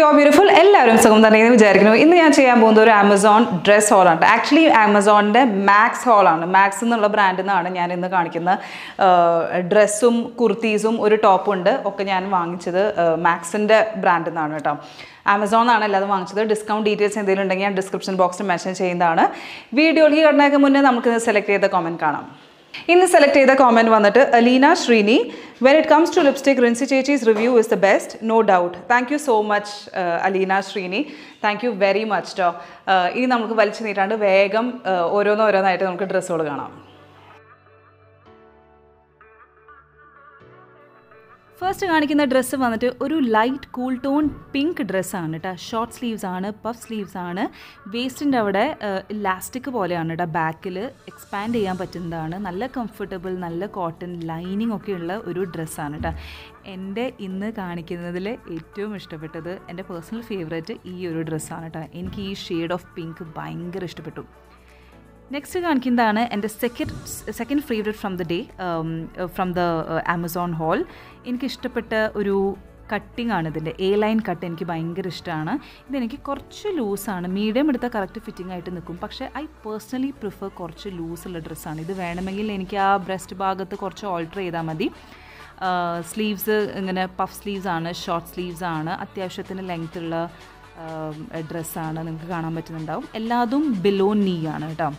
beautiful എല്ലാവരും സുഖം തന്നെ എന്ന് വിചാരിക്കുന്നു ഇന്ന് ഞാൻ ചെയ്യാൻ പോകുന്നത് ഒരു ആമസോൺ ഡ്രസ് ഹോളാണ് ആക്ച്വലി ആമസോണിൻ്റെ മാക്സ് ഹോളാണ് മാക്സ് എന്നുള്ള ബ്രാൻഡിൽ നിന്നാണ് ഞാൻ ഇന്ന് കാണിക്കുന്ന ഡ്രസ്സും കുർത്തീസും ഒരു ടോപ്പും ഉണ്ട് ഒക്കെ ഞാൻ വാങ്ങിച്ചത് മാക്സിൻ്റെ ബ്രാൻഡിൽ നിന്നാണ് കേട്ടോ ആമസോൺ ആണ് എല്ലാതും വാങ്ങിച്ചത് ഡിസ്കൗണ്ട് ഡീറ്റെയിൽസ് എന്തെങ്കിലും ഉണ്ടെങ്കിൽ ഞാൻ ഡിസ്ക്രിപ്ഷൻ ബോക്സിൽ മെൻഷൻ ചെയ്യുന്നതാണ് വീഡിയോയിലേക്ക് കടന്നേക്ക് മുന്നേ നമുക്ക് സെലക്ട് ചെയ്ത കമൻറ്റ് കാണാം ഇന്ന് സെലക്ട് ചെയ്ത കോമെൻറ്റ് വന്നിട്ട് Aleena Sreeni when it comes to lipstick Rincy ചേച്ചീസ് review is the best no doubt thank you so much Aleena Sreeni thank you very much ടോ ഇനി നമുക്ക് വലിച്ചു നീട്ടാണ്ട് വേഗം uh, ഓരോന്നോരോന്നായിട്ട് നമുക്ക് ഡ്രസ്സുകൾ കാണാം ഫസ്റ്റ് കാണിക്കുന്ന ഡ്രസ്സ് വന്നിട്ട് ഒരു ലൈറ്റ് കൂൾ ടോൺ പിങ്ക് ഡ്രസ്സാണ് കേട്ടോ ഷോർട്ട് സ്ലീവ്സ് ആണ് പഫ് സ്ലീവ്സ് ആണ് വേസ്റ്റിൻ്റെ അവിടെ ഇലാസ്റ്റിക് പോലെയാണ് കേട്ടോ ബാക്കിൽ എക്സ്പാൻഡ് ചെയ്യാൻ പറ്റുന്നതാണ് നല്ല കംഫർട്ടബിൾ നല്ല കോട്ടൺ ലൈനിങ് ഒക്കെ ഉള്ള ഒരു ഡ്രസ്സാണ് കേട്ടോ എൻ്റെ ഇന്ന് കാണിക്കുന്നതിൽ ഏറ്റവും ഇഷ്ടപ്പെട്ടത് എൻ്റെ പേഴ്സണൽ ഫേവറേറ്റ് ഈ ഒരു ഡ്രസ്സാണ് കേട്ടോ എനിക്ക് ഈ ഷെയ്ഡ് ഓഫ് പിങ്ക് ഭയങ്കര ഇഷ്ടപ്പെട്ടു നെക്സ്റ്റ് കാണിക്കുന്നതാണ് എൻ്റെ second second favourite from the day from the Amazon haul എനിക്കിഷ്ടപ്പെട്ട ഒരു കട്ടിംഗ് ആണ് ഇതിൻ്റെ എ ലൈൻ കട്ട് എനിക്ക് ഭയങ്കര ഇഷ്ടമാണ് ഇതെനിക്ക് കുറച്ച് ലൂസാണ് മീഡിയം എടുത്താൽ കറക്റ്റ് ഫിറ്റിംഗ് ആയിട്ട് നിൽക്കും പക്ഷേ ഐ പേഴ്സണലി പ്രിഫർ കുറച്ച് ലൂസുള്ള ഡ്രസ്സാണ് ഇത് വേണമെങ്കിൽ എനിക്ക് ആ ബ്രസ്റ്റ് ഭാഗത്ത് കുറച്ച് ഓൾട്ടർ ചെയ്താൽ മതി സ്ലീവ്സ് ഇങ്ങനെ പഫ് സ്ലീവ്സ് ആണ് ഷോർട്ട് സ്ലീവ്സ് ആണ് അത്യാവശ്യത്തിന് ലെങ്ത് ഉള്ള ഡ്രസ്സാണ് നിങ്ങൾക്ക് കാണാൻ പറ്റുന്നുണ്ടാവും എല്ലാതും ബിലോ നീ ആണ് കേട്ടോ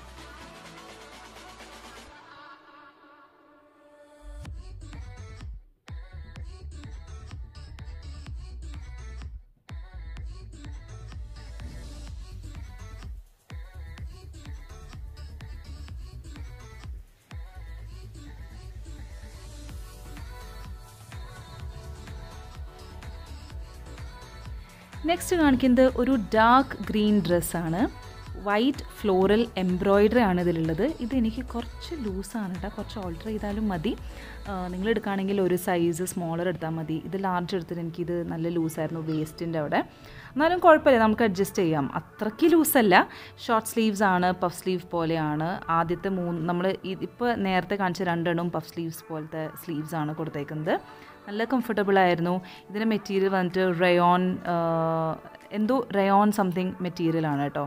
നെക്സ്റ്റ് കാണിക്കുന്നത് ഒരു ഡാർക്ക് ഗ്രീൻ ഡ്രസ്സാണ് വൈറ്റ് ഫ്ലോറൽ എംബ്രോയിഡറി ആണ് ഇതിലുള്ളത് ഇത് എനിക്ക് കുറച്ച് ലൂസാണ് കേട്ടോ കുറച്ച് ഓൾട്ടർ ചെയ്താലും മതി നിങ്ങൾ എടുക്കുകയാണെങ്കിൽ ഒരു സൈസ് സ്മോളർ എടുത്താൽ മതി ഇത് ലാർജ് എടുത്തിട്ട് എനിക്കിത് നല്ല ലൂസായിരുന്നു വേസ്റ്റിൻ്റെ അവിടെ എന്നാലും കുഴപ്പമില്ല നമുക്ക് അഡ്ജസ്റ്റ് ചെയ്യാം അത്രയ്ക്ക് ലൂസല്ല ഷോർട്ട് സ്ലീവ്സ് ആണ് പഫ് സ്ലീവ് പോലെയാണ് ആദ്യത്തെ മൂന്ന് നമ്മൾ ഇപ്പോൾ നേരത്തെ കാണിച്ച രണ്ടെണ്ണം പഫ് സ്ലീവ്സ് പോലത്തെ സ്ലീവ്സ് ആണ് കൊടുത്തേക്കുന്നത് നല്ല കംഫർട്ടബിൾ ആയിരുന്നു ഇതിൻ്റെ മെറ്റീരിയൽ വന്നിട്ട് റയോൺ എന്തോ റയോൺ സംതിങ് മെറ്റീരിയൽ ആണ് കേട്ടോ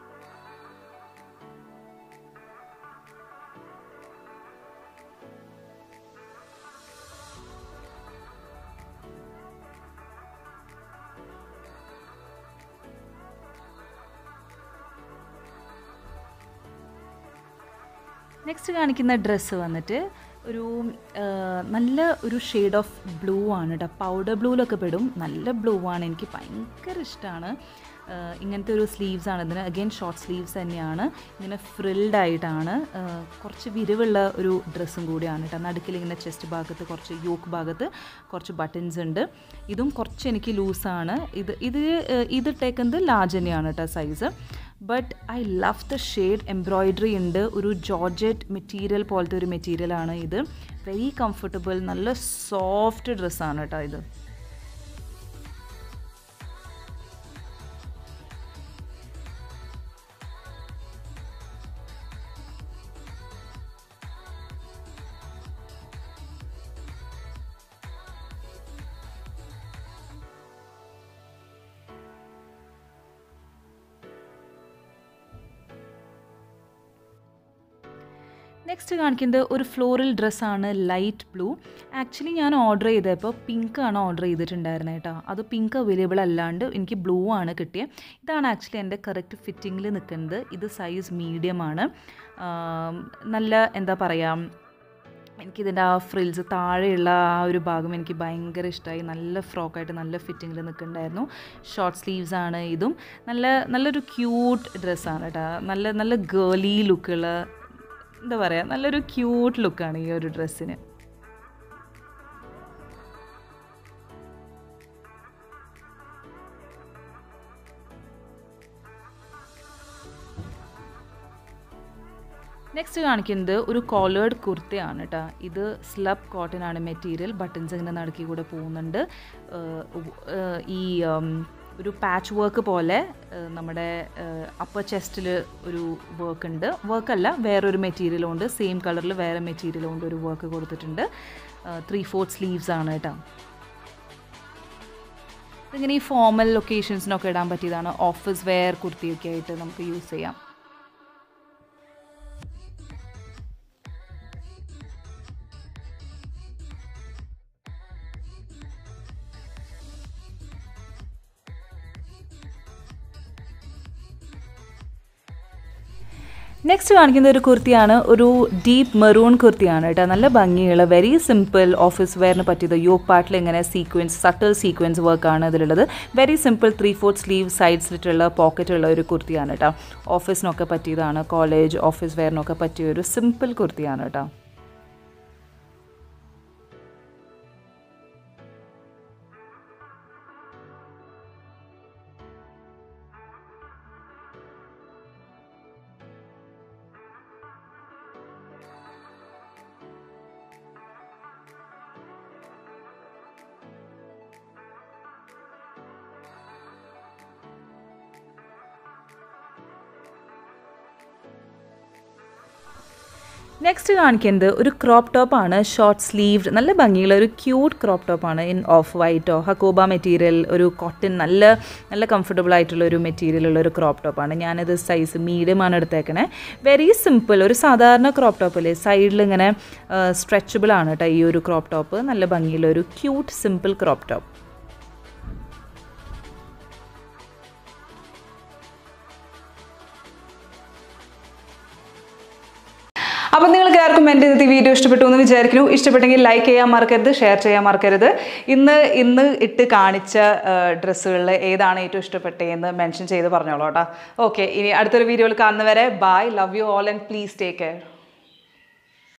നെക്സ്റ്റ് കാണിക്കുന്ന ഡ്രസ്സ് വന്നിട്ട് ഒരു നല്ല ഒരു ഷെയ്ഡ് ഓഫ് ബ്ലൂ ആണ് കേട്ടോ പൗഡർ ബ്ലൂവിലൊക്കെ പെടും നല്ല ബ്ലൂ ആണ് എനിക്ക് ഭയങ്കര ഇഷ്ടമാണ് ഇങ്ങനത്തെ ഒരു സ്ലീവ്സ് ആണ് ഇതിന് അഗെയിൻ ഷോർട്ട് സ്ലീവ്സ് തന്നെയാണ് ഇങ്ങനെ ഫ്രിൽഡ് ആയിട്ടാണ് കുറച്ച് വിരിവുള്ള ഒരു ഡ്രസ്സും കൂടിയാണ് കേട്ടോ നടുക്കിൽ ഇങ്ങനെ ചെസ്റ്റ് ഭാഗത്ത് കുറച്ച് യോക്ക് ഭാഗത്ത് കുറച്ച് ബട്ടൺസ് ഉണ്ട് ഇതും കുറച്ച് എനിക്ക് ലൂസാണ് ഇത് ഇത് ഇത് ഇട്ടേക്കുന്നത് ലാർജ് തന്നെയാണ് കേട്ടോ size but I love the shade embroidery ഉണ്ട് ഒരു ജോർജറ്റ് മെറ്റീരിയൽ പോലത്തെ ഒരു മെറ്റീരിയലാണ് ഇത് വെരി കംഫർട്ടബിൾ നല്ല സോഫ്റ്റ് ഡ്രസ്സാണ് കേട്ടോ ഇത് നെക്സ്റ്റ് കാണിക്കുന്നത് ഒരു ഫ്ലോറൽ ഡ്രസ്സാണ് ലൈറ്റ് ബ്ലൂ ആക്ച്വലി ഞാൻ ഓർഡർ ചെയ്തപ്പോൾ പിങ്ക് ആണ് ഓർഡർ ചെയ്തിട്ടുണ്ടായിരുന്നത് കേട്ടോ അത് പിങ്ക് അവൈലബിൾ അല്ലാണ്ട് എനിക്ക് ബ്ലൂ ആണ് കിട്ടിയത് ഇതാണ് ആക്ച്വലി എൻ്റെ കറക്റ്റ് ഫിറ്റിങ്ങിൽ നിൽക്കുന്നത് ഇത് സൈസ് മീഡിയം ആണ് നല്ല എന്താ പറയുക എനിക്കിതിൻ്റെ ആ ഫ്രിൽസ് താഴെയുള്ള ആ ഒരു ഭാഗം എനിക്ക് ഭയങ്കര ഇഷ്ടമായി നല്ല ഫ്രോക്കായിട്ട് നല്ല ഫിറ്റിങ്ങിൽ നിൽക്കുന്നുണ്ടായിരുന്നു ഷോർട്ട് സ്ലീവ്സ് ആണ് ഇതും നല്ല നല്ലൊരു ക്യൂട്ട് ഡ്രസ്സാണ് കേട്ടോ നല്ല നല്ല ഗേളി ലുക്കുള്ള എന്താ പറയുക നല്ലൊരു ക്യൂട്ട് ലുക്കാണ് ഈ ഒരു ഡ്രസ്സിന് നെക്സ്റ്റ് കാണിക്കുന്നത് ഒരു കോളേർഡ് കുർത്തയാണ് കേട്ടോ ഇത് സ്ലബ് കോട്ടൺ ആണ് മെറ്റീരിയൽ ബട്ടൺസ് ഇങ്ങനെ നടക്കി കൂടെ പോകുന്നുണ്ട് ഈ ഒരു പാച്ച് വർക്ക് പോലെ ഏഹ്, നമ്മുടെ അപ്പർ ചെസ്റ്റിൽ ഒരു വർക്ക് ഉണ്ട് വർക്കല്ല വേറൊരു മെറ്റീരിയലും ഉണ്ട് സെയിം കളറിൽ വേറെ മെറ്റീരിയലും ഉണ്ട് ഒരു വർക്ക് കൊടുത്തിട്ടുണ്ട് ത്രീ ഫോർത്ത് സ്ലീവ്സ് ആണ് കേട്ടോ ഇതിങ്ങനെ ഈ ഫോമൽ ലൊക്കേഷൻസിനൊക്കെ ഇടാൻ പറ്റിയതാണ് ഓഫീസ് വെയർ കുർത്തിയൊക്കെ ആയിട്ട് നമുക്ക് യൂസ് ചെയ്യാം നെക്സ്റ്റ് കാണിക്കുന്ന ഒരു കുർത്തിയാണ് ഒരു ഡീപ്പ് മെറൂൺ കുർത്തിയാണ് കേട്ടോ നല്ല ഭംഗിയുള്ള വെരി സിമ്പിൾ ഓഫീസ് വെയറിന് പറ്റിയത് യോക്ക് പാർട്ടിൽ ഇങ്ങനെ സീക്വൻസ് സട്ടിൽ സീക്വൻസ് വർക്കാണ് ഇതിലുള്ളത് very simple three fourth sleeve സൈഡ്സിലിട്ടുള്ള പോക്കറ്റുള്ള ഒരു കുർത്തിയാണ് കേട്ടോ ഓഫീസിനൊക്കെ പറ്റിയതാണ് കോളേജ് ഓഫീസ് വെയറിനൊക്കെ പറ്റിയ ഒരു സിമ്പിൾ കുർത്തിയാണ് കേട്ടോ നെക്സ്റ്റ് കാണിക്കുന്നത് ഒരു ക്രോപ്പ് ടോപ്പാണ് ഷോർട്ട് സ്ലീവ്ഡ് നല്ല ഭംഗിയുള്ള ഒരു ക്യൂട്ട് ക്രോപ്പ് ടോപ്പാണ് ഇൻ ഓഫ് വൈറ്റോ ഹക്കോബ മെറ്റീരിയൽ ഒരു കോട്ടൺ നല്ല നല്ല കംഫർട്ടബിൾ ആയിട്ടുള്ള ഒരു മെറ്റീരിയൽ ഉള്ള ഒരു ക്രോപ്പ് ടോപ്പാണ് ഞാനിത് സൈസ് മീഡിയം ആണ് എടുത്തേക്കണേ വെരി സിമ്പിൾ ഒരു സാധാരണ ക്രോപ്പ് ടോപ്പ് അല്ലേ സൈഡിൽ ഇങ്ങനെ സ്ട്രെച്ചബിൾ ആണ് കേട്ടോ ഈ ഒരു ക്രോപ്പ് ടോപ്പ് നല്ല ഭംഗിയുള്ള ഒരു ക്യൂട്ട് സിമ്പിൾ ക്രോപ്പ് ടോപ്പ് അപ്പം നിങ്ങൾക്ക് ആർക്കും എൻ്റെ ഇന്നത്തെ വീഡിയോ ഇഷ്ടപ്പെട്ടു എന്ന് വിചാരിക്കുന്നു ഇഷ്ടപ്പെട്ടെങ്കിൽ ലൈക്ക് ചെയ്യാൻ മറക്കരുത് ഷെയർ ചെയ്യാൻ മറക്കരുത് ഇന്ന് ഇന്ന് ഇട്ട് കാണിച്ച ഡ്രസ്സുകളിൽ ഏതാണ് ഏറ്റവും ഇഷ്ടപ്പെട്ടതെന്ന് മെൻഷൻ ചെയ്ത് പറഞ്ഞോളൂ കേട്ടോ ഓക്കെ ഇനി അടുത്തൊരു വീഡിയോയിൽ കാണുന്നവരെ bye love you all and please take care